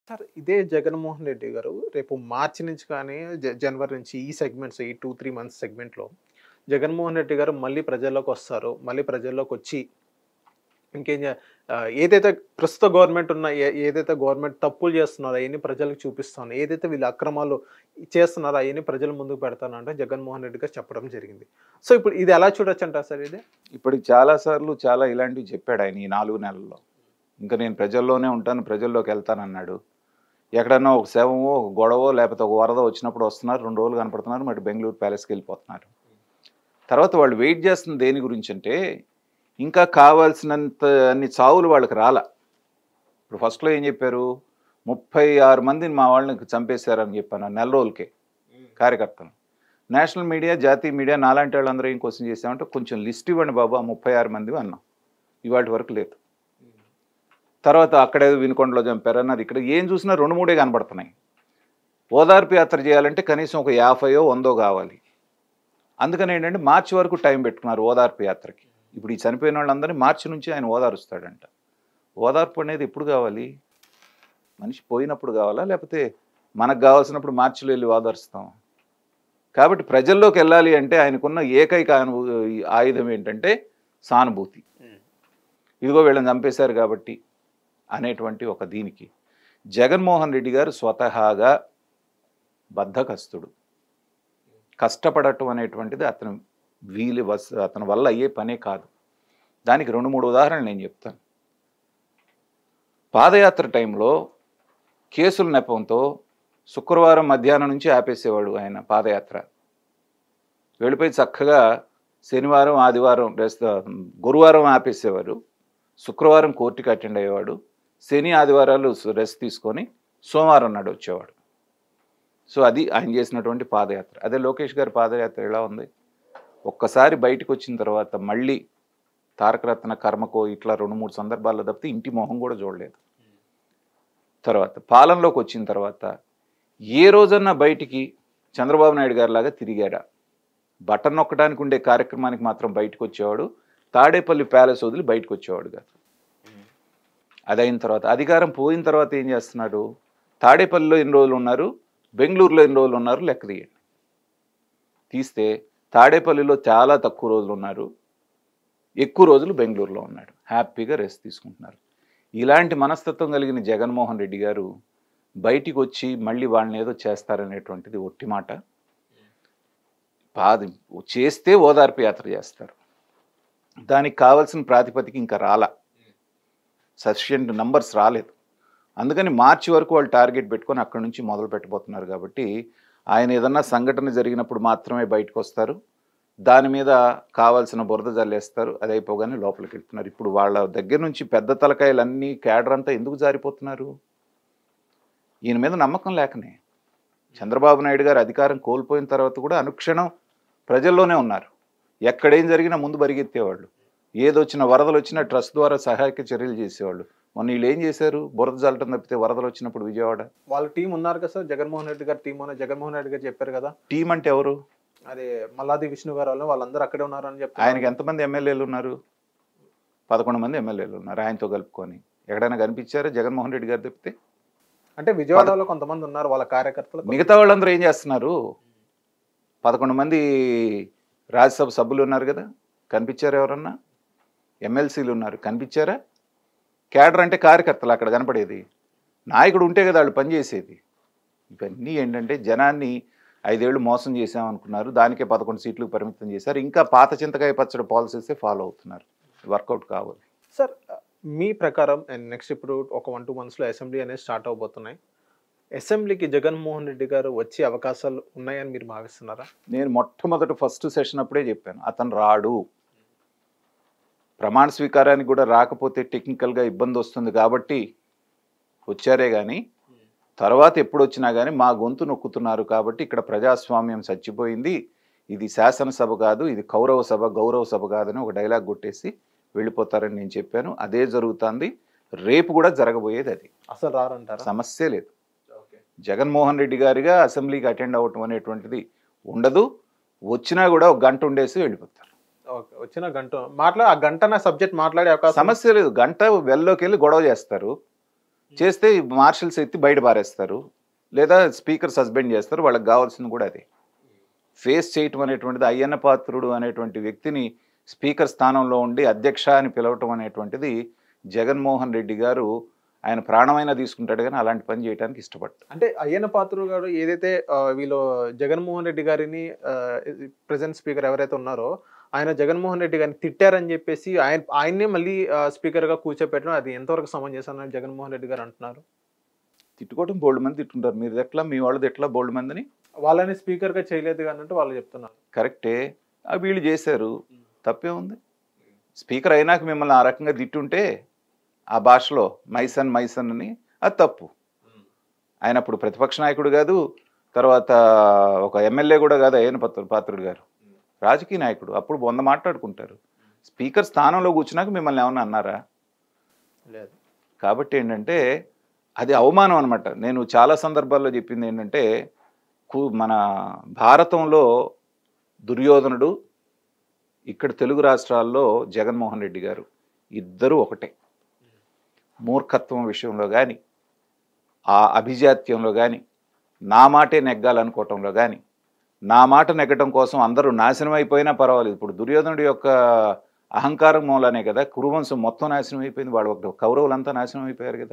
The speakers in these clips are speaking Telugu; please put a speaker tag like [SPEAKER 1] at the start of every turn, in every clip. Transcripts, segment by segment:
[SPEAKER 1] సార్ ఇదే జగన్మోహన్ రెడ్డి గారు రేపు మార్చి నుంచి కానీ జ- జనవరి నుంచి ఈ సెగ్మెంట్స్ ఈ టూ త్రీ మంత్స్ సెగ్మెంట్లో జగన్మోహన్ రెడ్డి గారు మళ్ళీ ప్రజల్లోకి వస్తారు మళ్ళీ ప్రజల్లోకి వచ్చి ఇంకేం చే- ఆ, ఏదైతే ప్రస్తుత గవర్నమెంట్ ఉన్న ఏ- ఏదైతే గవర్నమెంట్ తప్పులు చేస్తున్నారో అవన్నీ ప్రజలకు చూపిస్తాను ఏదైతే వీళ్ళు అక్రమాలు చేస్తున్నారో అవన్నీ ప్రజల ముందుకు పెడతానంటే జగన్మోహన్ రెడ్డి గారు చెప్పడం జరిగింది సో ఇప్పుడు ఇది ఎలా చూడొచ్చు అంటారు సార్ ఇది
[SPEAKER 2] ఇప్పటికి చాలాసార్లు చాలా ఇలాంటివి చెప్పాడు ఆయన ఈ నాలుగు నెలల్లో ఇంకా నేను ప్రజల్లోనే ఉంటాను ప్రజల్లోకి వెళ్తానన్నాడు ఎక్కడన్నా ఒక శవమో ఒక గొడవ లేకపోతే ఒక వరద వచ్చినప్పుడు వస్తున్నారు రెండు రోజులు కనపడుతున్నారు మరి బెంగళూరు ప్యాలెస్కి వెళ్ళిపోతున్నారు తర్వాత వాళ్ళు వెయిట్ చేస్తున్న దేని గురించి అంటే ఇంకా కావాల్సినంత అన్ని చావులు వాళ్ళకి రాల ఇప్పుడు ఫస్ట్లో ఏం చెప్పారు ముప్పై ఆరు మందిని మా వాళ్ళని చంపేశారని చెప్పాను ఆ నెల రోజులకే కార్యకర్తలు నేషనల్ మీడియా జాతీయ మీడియా నాలాంటి వాళ్ళందరూ ఏం క్వశ్చన్ చేసామంటే కొంచెం లిస్ట్ ఇవ్వండి బాబు ఆ ముప్పై ఆరు మంది అన్నాం ఇవాటి వరకు లేదు తర్వాత అక్కడే వినుకొండలో చంపారు అన్నారు ఇక్కడ ఏం చూసినా రెండు మూడే కనబడుతున్నాయి ఓదార్పు యాత్ర చేయాలంటే కనీసం ఒక యాభైయో వందో కావాలి అందుకని ఏంటంటే మార్చి వరకు టైం పెట్టుకున్నారు ఓదార్పు యాత్రకి ఇప్పుడు ఈ చనిపోయిన వాళ్ళందరినీ మార్చి నుంచి ఆయన ఓదారుస్తాడంట ఓదార్పు అనేది ఎప్పుడు కావాలి మనిషి పోయినప్పుడు కావాలా లేకపోతే మనకు కావాల్సినప్పుడు మార్చిలో వెళ్ళి ఓదారుస్తాం కాబట్టి ప్రజల్లోకి వెళ్ళాలి అంటే ఆయనకున్న ఏకైక అను- ఆయుధం ఏంటంటే సానుభూతి ఇదిగో వీళ్ళని చంపేశారు కాబట్టి అనేటువంటి ఒక దీనికి జగన్మోహన్ రెడ్డి గారు స్వతహాగా బద్ధకస్తుడు కష్టపడటం అనేటువంటిది అతను వీలు వస్ అతని వల్ల అయ్యే పనే కాదు దానికి రెండు మూడు ఉదాహరణలు నేను చెప్తాను పాదయాత్ర టైంలో కేసుల నెపంతో శుక్రవారం మధ్యాహ్నం నుంచి ఆపేసేవాడు ఆయన పాదయాత్ర వెళ్ళిపోయి చక్కగా శనివారం ఆదివారం రెస్ట్ గురువారం ఆపేసేవారు శుక్రవారం కోర్టుకి అటెండ్ అయ్యేవాడు శని ఆదివారాలు రెస్ట్ తీసుకొని సోమవారం నాడు వచ్చేవాడు సో అది ఆయన చేసినటువంటి పాదయాత్ర అదే లోకేష్ గారి పాదయాత్ర ఎలా ఉంది ఒక్కసారి బయటకు వచ్చిన తర్వాత మళ్ళీ తారకరత్న కర్మకో ఇట్లా రెండు మూడు సందర్భాల్లో తప్పితే ఇంటి మొహం కూడా చూడలేదు తర్వాత పాలనలోకి వచ్చిన తర్వాత ఏ రోజన్నా బయటికి చంద్రబాబు నాయుడు గారి లాగా తిరిగాడా బటన్ నొక్కడానికి ఉండే కార్యక్రమానికి మాత్రం బయటకు వచ్చేవాడు తాడేపల్లి ప్యాలెస్ వదిలి బయటకు వచ్చేవాడు కాదు అది అయిన తర్వాత అధికారం పోయిన తర్వాత ఏం చేస్తున్నాడు తాడేపల్లిలో ఎన్ని రోజులు ఉన్నారు బెంగళూరులో ఎన్ని రోజులు ఉన్నారు లెక్క తీయండి తీస్తే తాడేపల్లిలో చాలా తక్కువ రోజులు ఉన్నారు ఎక్కువ రోజులు బెంగళూరులో ఉన్నాడు హ్యాపీగా రెస్ట్ తీసుకుంటున్నారు ఇలాంటి మనస్తత్వం కలిగిన జగన్మోహన్ రెడ్డి గారు బయటికి వచ్చి మళ్ళీ వాళ్ళని ఏదో చేస్తారనేటువంటిది ఒట్టి మాట పాది చేస్తే ఓదార్పు యాత్ర చేస్తారు దానికి కావాల్సిన ప్రాతిపదిక ఇంకా రాలా సఫిషియంట్ నంబర్స్ రాలేదు అందుకని మార్చి వరకు వాళ్ళు టార్గెట్ పెట్టుకొని అక్కడి నుంచి మొదలు పెట్టబోతున్నారు కాబట్టి ఆయన ఏదన్నా సంఘటన జరిగినప్పుడు మాత్రమే బయటకు వస్తారు దాని మీద కావాల్సిన బురద జల్లేస్తారు అది అయిపోగానే లోపలికి వెళ్తున్నారు ఇప్పుడు వాళ్ళ దగ్గర నుంచి పెద్ద తలకాయలన్నీ కేడర్ అంతా ఎందుకు జారిపోతున్నారు ఈయన మీద నమ్మకం లేకనే చంద్రబాబు నాయుడు గారు అధికారం కోల్పోయిన తర్వాత కూడా అనుక్షణం ప్రజల్లోనే ఉన్నారు ఎక్కడేం జరిగినా ముందు పరిగెత్తేవాళ్ళు ఏదొచ్చినా వరదలు వచ్చినా ట్రస్ట్ ద్వారా సహాయక చర్యలు చేసేవాళ్ళు మొన్న వీళ్ళు ఏం చేశారు బురద జల్లటం తప్పితే వరదలు వచ్చినప్పుడు విజయవాడ
[SPEAKER 1] వాళ్ళ టీం ఉన్నారు కదా సార్ జగన్మోహన్ రెడ్డి గారి టీం అని జగన్మోహన్ రెడ్డి గారు చెప్పారు కదా
[SPEAKER 2] టీం అంటే ఎవరు
[SPEAKER 1] అదే మల్లాది విష్ణు గారు వాళ్ళు వాళ్ళందరూ అక్కడే ఉన్నారు అని చెప్పి
[SPEAKER 2] ఆయనకి ఎంతమంది ఎమ్మెల్యేలు ఉన్నారు పదకొండు మంది ఎమ్మెల్యేలు ఉన్నారు ఆయనతో కలుపుకొని ఎక్కడైనా కనిపించారా జగన్మోహన్ రెడ్డి గారు తప్పితే
[SPEAKER 1] అంటే విజయవాడలో కొంతమంది ఉన్నారు వాళ్ళ కార్యకర్తలు
[SPEAKER 2] మిగతా వాళ్ళందరూ ఏం చేస్తున్నారు పదకొండు మంది రాజ్యసభ సభ్యులు ఉన్నారు కదా కనిపించారా ఎవరన్నా ఎమ్మెల్సీలు ఉన్నారు కనిపించారా క్యాడర్ అంటే కార్యకర్తలు అక్కడ కనపడేది నాయకుడు ఉంటే కదా వాళ్ళు పనిచేసేది ఇవన్నీ ఏంటంటే జనాన్ని ఐదేళ్లు మోసం చేసామనుకున్నారు దానికే పదకొండు సీట్లు పరిమితం చేశారు ఇంకా పాత చింతకాయ పచ్చడి పాలసీసే ఫాలో అవుతున్నారు వర్కౌట్ కావాలి
[SPEAKER 1] సార్ మీ ప్రకారం నెక్స్ట్ ఇప్పుడు ఒక వన్ టూ మంత్స్లో అసెంబ్లీ అనేది స్టార్ట్ అవబోతున్నాయి అసెంబ్లీకి జగన్మోహన్ రెడ్డి గారు వచ్చే అవకాశాలు ఉన్నాయని మీరు భావిస్తున్నారా
[SPEAKER 2] నేను మొట్టమొదటి ఫస్ట్ సెషన్ అప్పుడే చెప్పాను అతను రాడు ప్రమాణ స్వీకారానికి కూడా రాకపోతే టెక్నికల్గా ఇబ్బంది వస్తుంది కాబట్టి వచ్చారే కానీ తర్వాత ఎప్పుడు వచ్చినా కానీ మా గొంతు నొక్కుతున్నారు కాబట్టి ఇక్కడ ప్రజాస్వామ్యం చచ్చిపోయింది ఇది శాసనసభ కాదు ఇది కౌరవ సభ గౌరవ సభ కాదని ఒక డైలాగ్ కొట్టేసి వెళ్ళిపోతారని నేను చెప్పాను అదే జరుగుతుంది రేపు కూడా జరగబోయేది అది
[SPEAKER 1] అసలు రారంటారా
[SPEAKER 2] సమస్య లేదు జగన్మోహన్ రెడ్డి గారిగా అసెంబ్లీకి అటెండ్ అవ్వటం అనేటువంటిది ఉండదు వచ్చినా కూడా ఒక గంట ఉండేసి వెళ్ళిపోతారు
[SPEAKER 1] ఓకే వచ్చిన గంట మాట్లా ఆ గంట నా సబ్జెక్ట్ మాట్లాడే అవకాశం
[SPEAKER 2] సమస్య లేదు గంట వెల్లోకి వెళ్ళి గొడవ చేస్తారు చేస్తే మార్షల్స్ ఎత్తి బయట పారేస్తారు లేదా స్పీకర్ సస్పెండ్ చేస్తారు వాళ్ళకి కావాల్సింది కూడా అదే ఫేస్ చేయటం అనేటువంటిది అయ్యన్న పాత్రుడు అనేటువంటి వ్యక్తిని స్పీకర్ స్థానంలో ఉండి అధ్యక్ష అని పిలవటం అనేటువంటిది జగన్మోహన్ రెడ్డి గారు ఆయన ప్రాణమైనా తీసుకుంటాడు కానీ అలాంటి పని చేయడానికి ఇష్టపడ్డాడు
[SPEAKER 1] అంటే అయ్యన్న పాత్రుడు గారు ఏదైతే ఆ, వీళ్ళు జగన్మోహన్ రెడ్డి గారిని ప్రెసెంట్ స్పీకర్ ఎవరైతే ఉన్నారో ఆయన జగన్మోహన్ రెడ్డి గారిని తిట్టారని చెప్పేసి ఆయన ఆయన్నే మళ్ళీ స్పీకర్ గా కూర్చోపెట్టడం అది ఎంతవరకు సమంజసం అని జగన్మోహన్ రెడ్డి గారు అంటున్నారు
[SPEAKER 2] తిట్టుకోవడం బోల్డ్ మంది తిట్టుంటారు మీరు ఎట్లా మీ వాళ్ళది ఎట్లా బోల్డ్ మందిని
[SPEAKER 1] వాళ్ళని స్పీకర్ గా చేయలేదు కానీ అంటే వాళ్ళు చెప్తున్నారు
[SPEAKER 2] కరెక్టే ఆ వీళ్ళు చేశారు తప్పే ఉంది స్పీకర్ అయినాక మిమ్మల్ని ఆ రకంగా తిట్టుంటే ఆ భాషలో మైసన్ మైసన్ అని అది తప్పు ఆయన అప్పుడు ప్రతిపక్ష నాయకుడు కాదు తర్వాత ఒక ఎమ్మెల్యే కూడా కాదు అయ్యన పత్ర పాత్రుడు గారు రాజకీయ నాయకుడు అప్పుడు వంద మాట్లాడుకుంటారు స్పీకర్ స్థానంలో కూర్చున్నాక మిమ్మల్ని ఏమన్నా అన్నారా
[SPEAKER 1] లేదు
[SPEAKER 2] కాబట్టి ఏంటంటే అది అవమానం అనమాట నేను చాలా సందర్భాల్లో చెప్పింది ఏంటంటే కు- మన భారతంలో దుర్యోధనుడు ఇక్కడ తెలుగు రాష్ట్రాల్లో జగన్మోహన్ రెడ్డి గారు ఇద్దరూ ఒకటే మూర్ఖత్వం విషయంలో కానీ ఆ అభిజాత్యంలో కానీ నా మాటే నెగ్గాలనుకోవటంలో కానీ నా మాట నెగ్గటం కోసం అందరూ నాశనం అయిపోయినా పర్వాలేదు ఇప్పుడు దుర్యోధనుడి యొక్క అహంకారం మూలనే కదా కురువంశం మొత్తం నాశనం అయిపోయింది వాడు ఒక కౌరవులంతా నాశనం అయిపోయారు కదా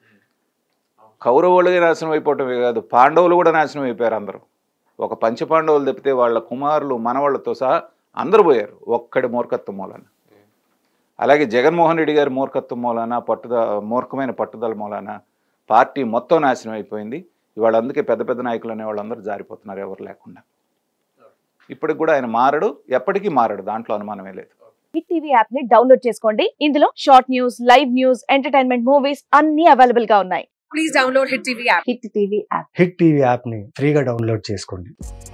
[SPEAKER 2] కౌరవులే నాశనం అయిపోవటమే కాదు పాండవులు కూడా నాశనం అయిపోయారు అందరూ ఒక పంచపాండవులు తప్పితే వాళ్ళ కుమారులు మనవాళ్ళతో సహా అందరూ పోయారు ఒక్కడి మూర్ఖత్వం మూలాన అలాగే జగన్మోహన్ రెడ్డి గారి మూర్ఖత్వం మూలాన పట్టుద మూర్ఖమైన పట్టుదల మూలాన పార్టీ మొత్తం నాశనం అయిపోయింది ఇవాళ అందుకే పెద్ద పెద్ద నాయకులు అనే వాళ్ళందరూ జారిపోతున్నారు ఎవరు లేకుండా ఇప్పటికి కూడా ఆయన మారడు ఎప్పటికీ మారడు దాంట్లో అనుమానమే లేదు
[SPEAKER 3] హిట్ టీవీ యాప్ ని డౌన్లోడ్ చేసుకోండి ఇందులో short news live news entertainment movies అన్ని అవైలబుల్ గా ఉన్నాయి
[SPEAKER 4] please download Hit TV app.
[SPEAKER 3] Hit TV app
[SPEAKER 5] hit TV యాప్ని ఫ్రీగా డౌన్లోడ్ చేసుకోండి